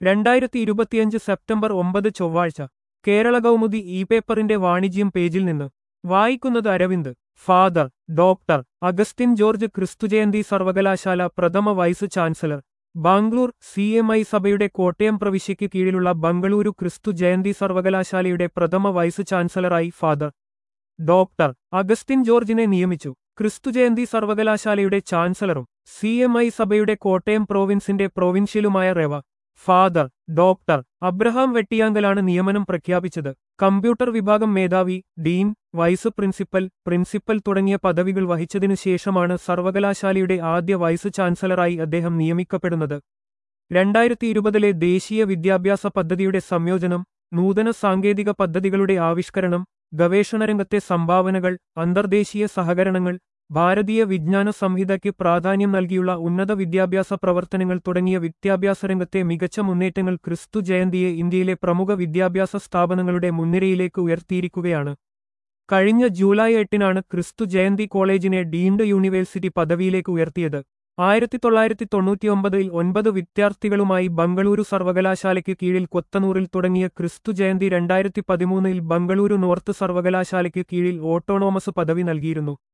രണ്ടായിരത്തി ഇരുപത്തിയഞ്ച് സെപ്റ്റംബർ ഒമ്പത് ചൊവ്വാഴ്ച കേരള കൗമുദി ഇ പേപ്പറിന്റെ വാണിജ്യം പേജിൽ നിന്ന് വായിക്കുന്നത് Aravind father doctor Augustine George Kristu Jayanti സർവകലാശാല പ്രഥമ vice chancellor Bangalore C M I സഭയുടെ കോട്ടയം പ്രവിശ്യയ്ക്ക് കീഴിലുള്ള ബംഗളൂരു ക്രിസ്തു ജയന്തി സർവകലാശാലയുടെ പ്രഥമ വൈസ് ചാൻസലറായി ഫാദർ ഡോക്ടർ അഗസ്റ്റിൻ ജോർജിനെ നിയമിച്ചു ക്രിസ്തുജയന്തി സർവകലാശാലയുടെ ചാൻസലറും സി എം ഐ സഭയുടെ കോട്ടയം പ്രോവിൻസിന്റെ പ്രൊവിൻഷ്യലുമായ റെവ ഫാദർ ഡോക്ടർ അബ്രഹാം വെട്ടിയാങ്കലാണ് നിയമനം പ്രഖ്യാപിച്ചത് കമ്പ്യൂട്ടർ വിഭാഗം മേധാവി ഡീൻ വൈസ് പ്രിൻസിപ്പൽ പ്രിൻസിപ്പൽ തുടങ്ങിയ പദവികൾ വഹിച്ചതിനു ശേഷമാണ് സർവകലാശാലയുടെ ആദ്യ വൈസ് ചാൻസലറായി അദ്ദേഹം നിയമിക്കപ്പെടുന്നത് രണ്ടായിരത്തി ഇരുപതിലെ ദേശീയ വിദ്യാഭ്യാസ പദ്ധതിയുടെ സംയോജനം നൂതന സാങ്കേതിക പദ്ധതികളുടെ ആവിഷ്കരണം ഗവേഷണരംഗത്തെ സംഭാവനകൾ അന്തർദേശീയ സഹകരണങ്ങൾ ഭാരതീയ വിജ്ഞാന സംഹിതയ്ക്ക് പ്രാധാന്യം നൽകിയുള്ള ഉന്നത വിദ്യാഭ്യാസ പ്രവർത്തനങ്ങൾ തുടങ്ങിയ വിദ്യാഭ്യാസ രംഗത്തെ മികച്ച മുന്നേറ്റങ്ങൾ ക്രിസ്തു ജയന്തിയെ ഇന്ത്യയിലെ പ്രമുഖ വിദ്യാഭ്യാസ സ്ഥാപനങ്ങളുടെ മുൻനിരയിലേക്ക് ഉയർത്തിയിരിക്കുകയാണ് കഴിഞ്ഞ ജൂലൈ എട്ടിനാണ് ക്രിസ്തു ജയന്തി കോളേജിനെ ഡീംഡ് യൂണിവേഴ്സിറ്റി പദവിയിലേക്ക് ഉയർത്തിയത് ആയിരത്തി തൊള്ളായിരത്തി തൊണ്ണൂറ്റിയൊമ്പതിൽ ഒൻപത് വിദ്യാർത്ഥികളുമായി ബംഗളൂരു സർവകലാശാലയ്ക്ക് കീഴിൽ കൊത്തനൂറിൽ തുടങ്ങിയ ക്രിസ്തു ജയന്തി രണ്ടായിരത്തി പതിമൂന്നിൽ ബംഗളൂരു നോർത്ത് സർവകലാശാലയ്ക്ക് കീഴിൽ ഓട്ടോണോമസ് പദവി നൽകിയിരുന്നു